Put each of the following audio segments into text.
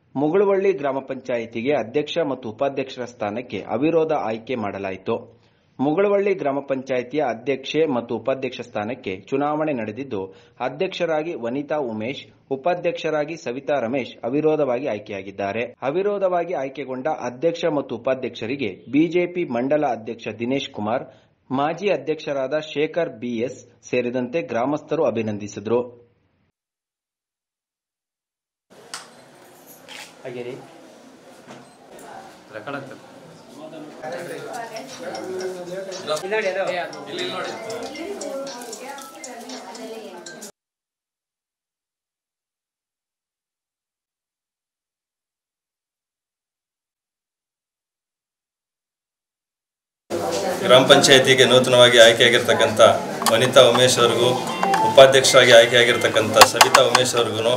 ಮುಗುಳುವಳ್ಳಿ ಗ್ರಾಮ ಪಂಚಾಯಿತಿಗೆ ಅಧ್ಯಕ್ಷ ಮತ್ತು ಉಪಾಧ್ಯಕ್ಷರ ಸ್ಥಾನಕ್ಕೆ ಅವಿರೋಧ ಆಯ್ಕೆ ಮಾಡಲಾಯಿತು ಮುಗುಳುವಳ್ಳಿ ಗ್ರಾಮ ಪಂಚಾಯಿತಿಯ ಅಧ್ಯಕ್ಷೆ ಮತ್ತು ಉಪಾಧ್ಯಕ್ಷ ಸ್ಥಾನಕ್ಕೆ ಚುನಾವಣೆ ನಡೆದಿದ್ದು ಅಧ್ಯಕ್ಷರಾಗಿ ವನಿತಾ ಉಮೇಶ್ ಉಪಾಧ್ಯಕ್ಷರಾಗಿ ಸವಿತಾ ರಮೇಶ್ ಅವಿರೋಧವಾಗಿ ಆಯ್ಕೆಯಾಗಿದ್ದಾರೆ ಅವಿರೋಧವಾಗಿ ಆಯ್ಕೆಗೊಂಡ ಅಧ್ಯಕ್ಷ ಮತ್ತು ಉಪಾಧ್ಯಕ್ಷರಿಗೆ ಬಿಜೆಪಿ ಮಂಡಲ ಅಧ್ಯಕ್ಷ ದಿನೇಶ್ ಕುಮಾರ್ ಮಾಜಿ ಅಧ್ಯಕ್ಷರಾದ ಶೇಖರ್ ಬಿಎಸ್ ಸೇರಿದಂತೆ ಗ್ರಾಮಸ್ಥರು ಅಭಿನಂದಿಸಿದರು ಹಾಗೆಯೇ ರೆಕಾರ್ಡ್ ಆಗ್ತದೆ ಗ್ರಾಮ ಪಂಚಾಯತಿಗೆ ನೂತನವಾಗಿ ಆಯ್ಕೆಯಾಗಿರ್ತಕ್ಕಂಥ ವನಿತಾ ಉಮೇಶ್ ಅವ್ರಿಗೂ ಉಪಾಧ್ಯಕ್ಷರಾಗಿ ಆಯ್ಕೆಯಾಗಿರ್ತಕ್ಕಂಥ ಸವಿತಾ ಉಮೇಶ್ ಅವ್ರಿಗೂ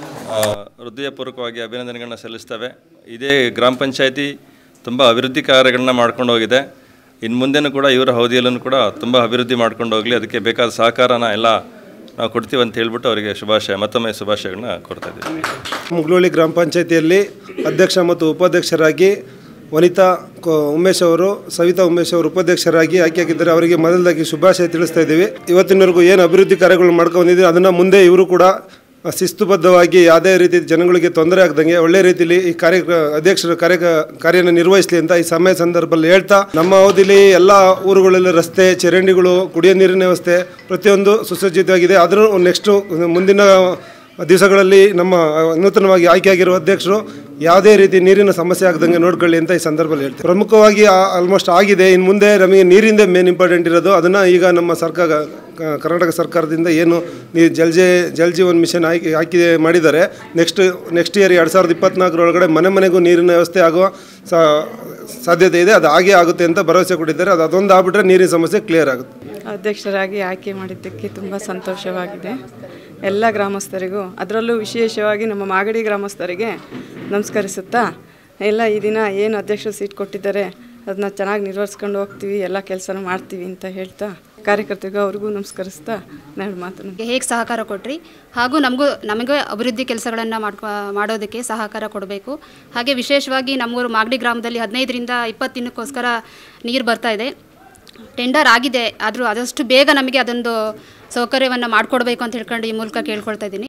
ಹೃದಯಪೂರ್ವಕವಾಗಿ ಅಭಿನಂದನೆಗಳನ್ನ ಸಲ್ಲಿಸ್ತೇವೆ ಇದೇ ಗ್ರಾಮ ಪಂಚಾಯತಿ ತುಂಬ ಅಭಿವೃದ್ಧಿ ಕಾರ್ಯಗಳನ್ನ ಮಾಡ್ಕೊಂಡು ಹೋಗಿದೆ ಇನ್ನು ಮುಂದೆನೂ ಕೂಡ ಇವರ ಅವಧಿಯಲ್ಲೂ ಕೂಡ ತುಂಬ ಅಭಿವೃದ್ಧಿ ಮಾಡ್ಕೊಂಡು ಹೋಗಲಿ ಅದಕ್ಕೆ ಬೇಕಾದ ಸಹಕಾರನ ಎಲ್ಲ ನಾವು ಕೊಡ್ತೀವಿ ಅಂತ ಹೇಳ್ಬಿಟ್ಟು ಅವರಿಗೆ ಶುಭಾಶಯ ಮತ್ತೊಮ್ಮೆ ಶುಭಾಶಯಗಳನ್ನ ಕೊಡ್ತಾ ಇದ್ದೀವಿ ಮುಗ್ಲೋಳಿ ಗ್ರಾಮ ಪಂಚಾಯತಿಯಲ್ಲಿ ಅಧ್ಯಕ್ಷ ಮತ್ತು ಉಪಾಧ್ಯಕ್ಷರಾಗಿ ವನಿತಾ ಕೊ- ಉಮೇಶ್ ಅವರು ಸವಿತಾ ಉಮೇಶ್ ಅವರು ಉಪಾಧ್ಯಕ್ಷರಾಗಿ ಆಯ್ಕೆಯಾಗಿದ್ದಾರೆ ಅವರಿಗೆ ಮೊದಲದಾಗಿ ಶುಭಾಶಯ ತಿಳಿಸ್ತಾ ಇದ್ದೀವಿ ಇವತ್ತಿನವರೆಗೂ ಏನು ಅಭಿವೃದ್ಧಿ ಕಾರ್ಯಗಳು ಮಾಡ್ಕೊಂಡಿದ್ದೀವಿ ಅದನ್ನು ಮುಂದೆ ಇವರು ಕೂಡ ಶಿಸ್ತುಬದ್ಧವಾಗಿ ಯಾವುದೇ ರೀತಿ ಜನಗಳಿಗೆ ತೊಂದರೆ ಆಗದಂಗೆ ಒಳ್ಳೆ ರೀತಿಯಲ್ಲಿ ಈ ಕಾರ್ಯ ಅಧ್ಯಕ್ಷರ ಕಾರ್ಯ ಕಾರ್ಯನ ನಿರ್ವಹಿಸಲಿ ಅಂತ ಈ ಸಮಯ ಸಂದರ್ಭದಲ್ಲಿ ಹೇಳ್ತಾ ನಮ್ಮ ಅವಧಿಲಿ ಎಲ್ಲ ಊರುಗಳಲ್ಲಿ ರಸ್ತೆ ಚರಂಡಿಗಳು ಕುಡಿಯೋ ನೀರಿನ ವ್ಯವಸ್ಥೆ ಪ್ರತಿಯೊಂದು ಸುಸಜ್ಜಿತವಾಗಿದೆ ಆದರೂ ನೆಕ್ಸ್ಟು ಮುಂದಿನ ದಿವಸಗಳಲ್ಲಿ ನಮ್ಮ ನೂತನವಾಗಿ ಆಯ್ಕೆಯಾಗಿರುವ ಅಧ್ಯಕ್ಷರು ಯಾವುದೇ ರೀತಿ ನೀರಿನ ಸಮಸ್ಯೆ ಆಗದಂಗೆ ನೋಡ್ಕೊಳ್ಳಿ ಅಂತ ಈ ಸಂದರ್ಭದಲ್ಲಿ ಹೇಳ್ತೀವಿ ಪ್ರಮುಖವಾಗಿ ಆಲ್ಮೋಸ್ಟ್ ಆಗಿದೆ ಇನ್ನು ಮುಂದೆ ನಮಗೆ ನೀರಿಂದ ಮೇನ್ ಇಂಪಾರ್ಟೆಂಟ್ ಇರೋದು ಅದನ್ನು ಈಗ ನಮ್ಮ ಸರ್ಕಾರ ಕ- ಕರ್ನಾಟಕ ಸರ್ಕಾರದಿಂದ ಏನು ಈ ಜಲ್ ಜೇ ಜಲ್ ಜೀವನ್ ಮಿಷನ್ ಆಯ್ಕೆ ಹಾಕಿ ಮಾಡಿದ್ದಾರೆ ನೆಕ್ಸ್ಟ್ ನೆಕ್ಸ್ಟ್ ಇಯರ್ ಎರಡು ಸಾವಿರದ ಇಪ್ಪತ್ನಾಲ್ಕರೊಳಗಡೆ ಮನೆ ಮನೆಗೂ ನೀರಿನ ವ್ಯವಸ್ಥೆ ಆಗುವ ಸಾ ಸಾಧ್ಯತೆ ಇದೆ ಅದು ಹಾಗೇ ಆಗುತ್ತೆ ಅಂತ ಭರವಸೆ ಕೊಟ್ಟಿದ್ದಾರೆ ಅದು ಅದೊಂದು ಆಗ್ಬಿಟ್ರೆ ನೀರಿನ ಸಮಸ್ಯೆ ಕ್ಲಿಯರ್ ಆಗುತ್ತೆ ಅಧ್ಯಕ್ಷರಾಗಿ ಆಯ್ಕೆ ಮಾಡಿದ್ದಕ್ಕೆ ತುಂಬ ಸಂತೋಷವಾಗಿದೆ ಎಲ್ಲ ಗ್ರಾಮಸ್ಥರಿಗೂ ಅದರಲ್ಲೂ ವಿಶೇಷವಾಗಿ ನಮ್ಮ ಮಾಗಡಿ ಗ್ರಾಮಸ್ಥರಿಗೆ ನಮಸ್ಕರಿಸುತ್ತಾ ಎಲ್ಲ ಈ ದಿನ ಏನು ಅಧ್ಯಕ್ಷರು ಸೀಟ್ ಕೊಟ್ಟಿದ್ದಾರೆ ಅದನ್ನ ಚೆನ್ನಾಗಿ ನಿರ್ವಹಿಸ್ಕೊಂಡು ಹೋಗ್ತೀವಿ ಎಲ್ಲ ಕೆಲಸನೂ ಮಾಡ್ತೀವಿ ಅಂತ ಹೇಳ್ತಾ ಕಾರ್ಯಕರ್ತರಿಗೂ ಅವ್ರಿಗೂ ನಮಸ್ಕರಿಸ್ತಾ ನಾನು ಮಾತನ್ನು ಹೇಗೆ ಸಹಕಾರ ಕೊಟ್ರಿ ಹಾಗೂ ನಮಗೂ ನಮಗೆ ಅಭಿವೃದ್ಧಿ ಕೆಲಸಗಳನ್ನು ಮಾಡ್ಕೊ ಮಾಡೋದಕ್ಕೆ ಸಹಕಾರ ಕೊಡಬೇಕು ಹಾಗೆ ವಿಶೇಷವಾಗಿ ನಮ್ಮೂರು ಮಾಗಡಿ ಗ್ರಾಮದಲ್ಲಿ ಹದಿನೈದರಿಂದ ಇಪ್ಪತ್ತು ದಿನಕ್ಕೋಸ್ಕರ ನೀರು ಬರ್ತಾ ಇದೆ ಟೆಂಡರ್ ಆಗಿದೆ ಆದರೂ ಆದಷ್ಟು ಬೇಗ ನಮಗೆ ಅದೊಂದು ಸೌಕರ್ಯವನ್ನು ಮಾಡಿಕೊಡ್ಬೇಕು ಅಂತ ಹೇಳ್ಕೊಂಡು ಈ ಮೂಲಕ ಕೇಳ್ಕೊಳ್ತಾ ಇದ್ದೀನಿ